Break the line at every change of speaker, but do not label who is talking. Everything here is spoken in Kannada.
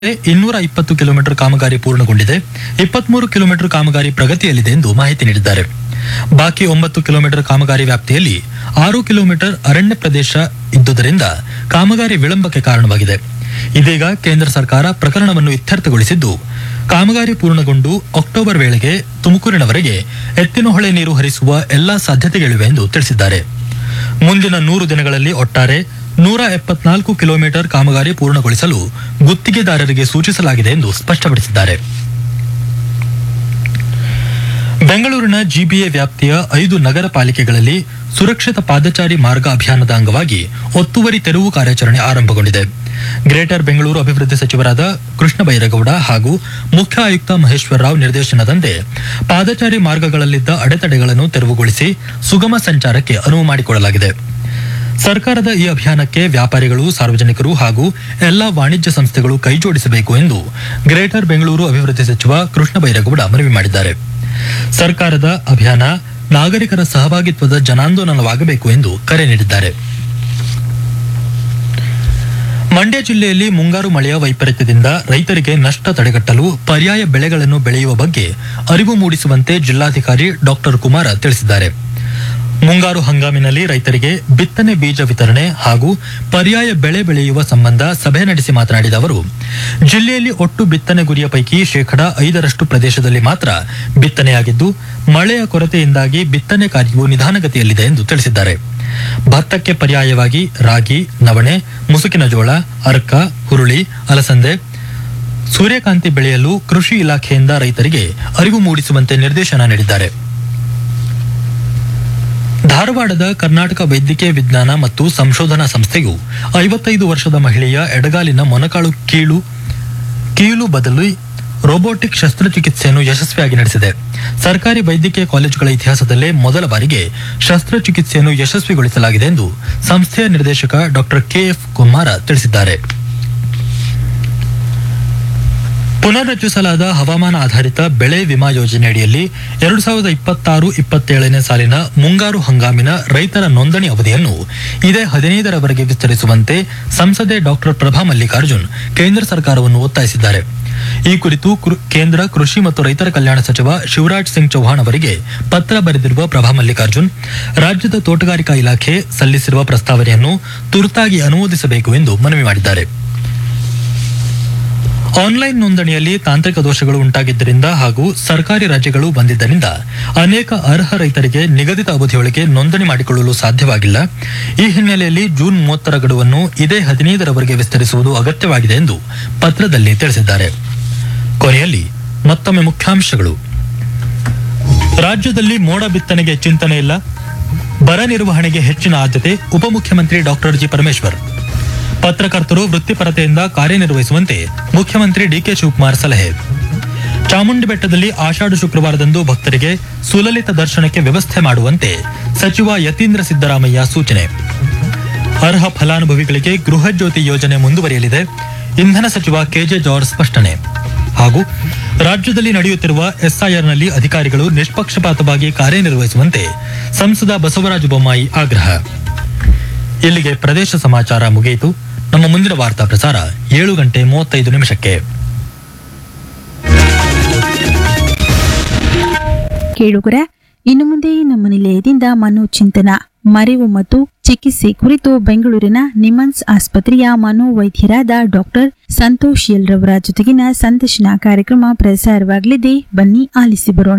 ಇನ್ನೂರ ಇಪ್ಪತ್ತು ಕಿಲೋಮೀಟರ್ ಕಾಮಗಾರಿ ಪೂರ್ಣಗೊಂಡಿದೆ ಇಪ್ಪತ್ಮೂರು ಕಿಲೋಮೀಟರ್ ಕಾಮಗಾರಿ ಪ್ರಗತಿಯಲ್ಲಿದೆ ಎಂದು ಮಾಹಿತಿ ನೀಡಿದ್ದಾರೆ ಬಾಕಿ ಒಂಬತ್ತು ಕಿಲೋಮೀಟರ್ ಕಾಮಗಾರಿ ವ್ಯಾಪ್ತಿಯಲ್ಲಿ ಆರು ಕಿಲೋಮೀಟರ್ ಅರಣ್ಯ ಪ್ರದೇಶ ಇದ್ದುದರಿಂದ ಕಾಮಗಾರಿ ವಿಳಂಬಕ್ಕೆ ಕಾರಣವಾಗಿದೆ ಇದೀಗ ಕೇಂದ್ರ ಸರ್ಕಾರ ಪ್ರಕರಣವನ್ನು ಇತ್ಯರ್ಥಗೊಳಿಸಿದ್ದು ಕಾಮಗಾರಿ ಪೂರ್ಣಗೊಂಡು ಅಕ್ಟೋಬರ್ ವೇಳೆಗೆ ತುಮಕೂರಿನವರೆಗೆ ಎತ್ತಿನಹೊಳೆ ನೀರು ಹರಿಸುವ ಎಲ್ಲಾ ಸಾಧ್ಯತೆಗಳಿವೆ ಎಂದು ತಿಳಿಸಿದ್ದಾರೆ ಮುಂದಿನ ನೂರು ದಿನಗಳಲ್ಲಿ ಒಟ್ಟಾರೆ ನೂರ ಎಪ್ಪತ್ನಾಲ್ಕು ಕಿಲೋಮೀಟರ್ ಕಾಮಗಾರಿ ಪೂರ್ಣಗೊಳಿಸಲು ಗುತ್ತಿಗೆದಾರರಿಗೆ ಸೂಚಿಸಲಾಗಿದೆ ಎಂದು ಸ್ಪಷ್ಟಪಡಿಸಿದ್ದಾರೆ ಬೆಂಗಳೂರಿನ ಜಿಬಿಎ ವ್ಯಾಪ್ತಿಯ ಐದು ನಗರ ಪಾಲಿಕೆಗಳಲ್ಲಿ ಸುರಕ್ಷಿತ ಪಾದಚಾರಿ ಮಾರ್ಗ ಅಭಿಯಾನದ ಅಂಗವಾಗಿ ಒತ್ತುವರಿ ತೆರವು ಕಾರ್ಯಾಚರಣೆ ಆರಂಭಗೊಂಡಿದೆ ಗ್ರೇಟರ್ ಬೆಂಗಳೂರು ಅಭಿವೃದ್ಧಿ ಸಚಿವರಾದ ಕೃಷ್ಣ ಬೈರೇಗೌಡ ಹಾಗೂ ಮುಖ್ಯ ಆಯುಕ್ತ ಮಹೇಶ್ವರ ರಾವ್ ನಿರ್ದೇಶನದಂತೆ ಪಾದಚಾರಿ ಮಾರ್ಗಗಳಲ್ಲಿದ್ದ ಅಡೆತಡೆಗಳನ್ನು ತೆರವುಗೊಳಿಸಿ ಸುಗಮ ಸಂಚಾರಕ್ಕೆ ಅನುವು ಮಾಡಿಕೊಡಲಾಗಿದೆ ಸರ್ಕಾರದ ಈ ಅಭಿಯಾನಕ್ಕೆ ವ್ಯಾಪಾರಿಗಳು ಸಾರ್ವಜನಿಕರು ಹಾಗೂ ಎಲ್ಲಾ ವಾಣಿಜ್ಯ ಸಂಸ್ಥೆಗಳು ಕೈಜೋಡಿಸಬೇಕು ಎಂದು ಗ್ರೇಟರ್ ಬೆಂಗಳೂರು ಅಭಿವೃದ್ಧಿ ಸಚಿವ ಕೃಷ್ಣ ಬೈರೇಗೌಡ ಮನವಿ ಮಾಡಿದ್ದಾರೆ ಸರ್ಕಾರದ ಅಭಿಯಾನ ನಾಗರಿಕರ ಸಹಭಾಗಿತ್ವದ ಜನಾಂದೋಲನವಾಗಬೇಕು ಎಂದು ಕರೆ ನೀಡಿದ್ದಾರೆ ಮಂಡ್ಯ ಜಿಲ್ಲೆಯಲ್ಲಿ ಮುಂಗಾರು ಮಳೆಯ ವೈಪರೀತ್ಯದಿಂದ ರೈತರಿಗೆ ನಷ್ಟ ತಡೆಗಟ್ಟಲು ಪರ್ಯಾಯ ಬೆಳೆಗಳನ್ನು ಬೆಳೆಯುವ ಬಗ್ಗೆ ಅರಿವು ಮೂಡಿಸುವಂತೆ ಜಿಲ್ಲಾಧಿಕಾರಿ ಡಾಕ್ಟರ್ ಕುಮಾರ ತಿಳಿಸಿದ್ದಾರೆ ಮುಂಗಾರು ಹಂಗಾಮಿನಲ್ಲಿ ರೈತರಿಗೆ ಬಿತ್ತನೆ ಬೀಜ ವಿತರಣೆ ಹಾಗೂ ಪರ್ಯಾಯ ಬೆಳೆ ಬೆಳೆಯುವ ಸಂಬಂಧ ಸಭೆ ನಡೆಸಿ ಮಾತನಾಡಿದ ಅವರು ಜಿಲ್ಲೆಯಲ್ಲಿ ಒಟ್ಟು ಬಿತ್ತನೆ ಗುರಿಯ ಪೈಕಿ ಶೇಕಡಾ ಐದರಷ್ಟು ಪ್ರದೇಶದಲ್ಲಿ ಮಾತ್ರ ಬಿತ್ತನೆಯಾಗಿದ್ದು ಮಳೆಯ ಕೊರತೆಯಿಂದಾಗಿ ಬಿತ್ತನೆ ಕಾರ್ಯವು ನಿಧಾನಗತಿಯಲ್ಲಿದೆ ಎಂದು ತಿಳಿಸಿದ್ದಾರೆ ಭತ್ತಕ್ಕೆ ಪರ್ಯಾಯವಾಗಿ ರಾಗಿ ನವಣೆ ಮುಸುಕಿನ ಜೋಳ ಅರ್ಕ ಹುರುಳಿ ಅಲಸಂದೆ ಸೂರ್ಯಕಾಂತಿ ಬೆಳೆಯಲು ಕೃಷಿ ಇಲಾಖೆಯಿಂದ ರೈತರಿಗೆ ಅರಿವು ಮೂಡಿಸುವಂತೆ ನಿರ್ದೇಶನ ನೀಡಿದ್ದಾರೆ ಧಾರವಾಡದ ಕರ್ನಾಟಕ ವೈದ್ಯಕೀಯ ವಿಜ್ಞಾನ ಮತ್ತು ಸಂಶೋಧನಾ ಸಂಸ್ಥೆಯು ಐವತ್ತೈದು ವರ್ಷದ ಮಹಿಳೆಯ ಎಡಗಾಲಿನ ಮೊನಕಾಳು ಕೀಳು ಕೀಲು ಬದಲು ರೋಬೋಟಿಕ್ ಶಸ್ತ್ರಚಿಕಿತ್ಸೆಯನ್ನು ಯಶಸ್ವಿಯಾಗಿ ನಡೆಸಿದೆ ಸರ್ಕಾರಿ ವೈದ್ಯಕೀಯ ಕಾಲೇಜುಗಳ ಇತಿಹಾಸದಲ್ಲೇ ಮೊದಲ ಬಾರಿಗೆ ಶಸ್ತ್ರಚಿಕಿತ್ಸೆಯನ್ನು ಯಶಸ್ವಿಗೊಳಿಸಲಾಗಿದೆ ಎಂದು ಸಂಸ್ಥೆಯ ನಿರ್ದೇಶಕ ಡಾಕ್ಟರ್ ಕೆಎಫ್ ಕುಮಾರ ತಿಳಿಸಿದ್ದಾರೆ ಪುನರ್ರಚಿಸಲಾದ ಹವಾಮಾನ ಆಧಾರಿತ ಬೆಳೆ ವಿಮಾ ಯೋಜನೆಯಡಿಯಲ್ಲಿ ಎರಡು ಸಾವಿರದ ಇಪ್ಪತ್ತಾರು ಇಪ್ಪತ್ತೇಳನೇ ಸಾಲಿನ ಮುಂಗಾರು ಹಂಗಾಮಿನ ರೈತರ ನೋಂದಣಿ ಅವಧಿಯನ್ನು ಇದೇ ಹದಿನೈದರವರೆಗೆ ವಿಸ್ತರಿಸುವಂತೆ ಸಂಸದೆ ಡಾಕ್ಟರ್ ಪ್ರಭಾ ಮಲ್ಲಿಕಾರ್ಜುನ್ ಕೇಂದ್ರ ಸರ್ಕಾರವನ್ನು ಒತ್ತಾಯಿಸಿದ್ದಾರೆ ಈ ಕುರಿತು ಕೃ- ಕೇಂದ್ರ ಕೃಷಿ ಮತ್ತು ರೈತರ ಕಲ್ಯಾಣ ಸಚಿವ ಶಿವರಾಜ್ ಸಿಂಗ್ ಚೌಹಾಣ್ ಅವರಿಗೆ ಪತ್ರ ಬರೆದಿರುವ ಪ್ರಭಾ ಮಲ್ಲಿಕಾರ್ಜುನ್ ರಾಜ್ಯದ ತೋಟಗಾರಿಕಾ ಇಲಾಖೆ ಸಲ್ಲಿಸಿರುವ ಪ್ರಸ್ತಾವನೆಯನ್ನು ತುರ್ತಾಗಿ ಅನುಮೋದಿಸಬೇಕು ಎಂದು ಮನವಿ ಮಾಡಿದ್ದಾರೆ ಆನ್ಲೈನ್ ನೋಂದಣಿಯಲ್ಲಿ ತಾಂತ್ರಿಕ ದೋಷಗಳು ಉಂಟಾಗಿದ್ದರಿಂದ ಹಾಗೂ ಸರ್ಕಾರಿ ರಜೆಗಳು ಬಂದಿದ್ದರಿಂದ ಅನೇಕ ಅರ್ಹ ರೈತರಿಗೆ ನಿಗದಿತ ಅವಧಿಯೊಳಗೆ ನೋಂದಣಿ ಮಾಡಿಕೊಳ್ಳಲು ಸಾಧ್ಯವಾಗಿಲ್ಲ ಈ ಹಿನ್ನೆಲೆಯಲ್ಲಿ ಜೂನ್ ಮೂವತ್ತರ ಗಡುವನ್ನು ಇದೇ ಹದಿನೈದರವರೆಗೆ ವಿಸ್ತರಿಸುವುದು ಅಗತ್ಯವಾಗಿದೆ ಎಂದು ಪತ್ರದಲ್ಲಿ ತಿಳಿಸಿದ್ದಾರೆ ಕೊನೆಯಲ್ಲಿ ಮತ್ತೊಮ್ಮೆ ಮುಖ್ಯಾಂಶಗಳು ರಾಜ್ಯದಲ್ಲಿ ಮೋಡ ಬಿತ್ತನೆಗೆ ಚಿಂತನೆ ಇಲ್ಲ ಬರ ನಿರ್ವಹಣೆಗೆ ಹೆಚ್ಚಿನ ಆದ್ಯತೆ ಉಪಮುಖ್ಯಮಂತ್ರಿ ಡಾಕ್ಟರ್ ಜಿ ಪರಮೇಶ್ವರ್ ಪತ್ರಕರ್ತರು ವೃತ್ತಿಪರತೆಯಿಂದ ಕಾರ್ಯನಿರ್ವಹಿಸುವಂತೆ ಮುಖ್ಯಮಂತ್ರಿ ಡಿಕೆ ಶಿವಕುಮಾರ್ ಸಲಹೆ ಚಾಮುಂಡಿ ಬೆಟ್ಟದಲ್ಲಿ ಆಷಾಢ ಶುಕ್ರವಾರದಂದು ಭಕ್ತರಿಗೆ ಸುಲಲಿತ ದರ್ಶನಕ್ಕೆ ವ್ಯವಸ್ಥೆ ಮಾಡುವಂತೆ ಸಚಿವ ಯತೀಂದ್ರ ಸಿದ್ದರಾಮಯ್ಯ ಸೂಚನೆ ಅರ್ಹ ಫಲಾನುಭವಿಗಳಿಗೆ ಗೃಹ ಜ್ಯೋತಿ ಯೋಜನೆ ಮುಂದುವರಿಯಲಿದೆ ಇಂಧನ ಸಚಿವ ಕೆಜೆ ಜಾರ್ಜ್ ಸ್ಪಷ್ಟನೆ ಹಾಗೂ ರಾಜ್ಯದಲ್ಲಿ ನಡೆಯುತ್ತಿರುವ ಎಸ್ಐಆರ್ನಲ್ಲಿ ಅಧಿಕಾರಿಗಳು ನಿಷ್ಪಕ್ಷಪಾತವಾಗಿ ಕಾರ್ಯನಿರ್ವಹಿಸುವಂತೆ ಸಂಸದ ಬಸವರಾಜ ಬೊಮ್ಮಾಯಿ ಆಗ್ರಹ ಇಲ್ಲಿಗೆ ಪ್ರದೇಶ ಸಮಾಚಾರ ಮುಗಿಯಿತು ನಮ್ಮ ಮುಂದಿನ ವಾರ್ತಾ ಪ್ರಸಾರ ಏಳು ಗಂಟೆ ಮೂವತ್ತೈದು ನಿಮಿಷಕ್ಕೆ
ಕೇಳುಗರ ಇನ್ನು ಮುಂದೆ ನಮ್ಮ ನಿಲಯದಿಂದ ಮನೋಚಿಂತನ ಮರೆವು ಮತ್ತು ಚಿಕಿತ್ಸೆ ಕುರಿತು ಬೆಂಗಳೂರಿನ ನಿಮನ್ಸ್ ಆಸ್ಪತ್ರೆಯ ಮನೋವೈದ್ಯರಾದ ಡಾಕ್ಟರ್ ಸಂತೋಷ್ ಎಲ್ ರವರ ಜೊತೆಗಿನ ಸಂದರ್ಶನ ಕಾರ್ಯಕ್ರಮ ಪ್ರಸಾರವಾಗಲಿದೆ ಬನ್ನಿ ಆಲಿಸಿ ಬರೋಣ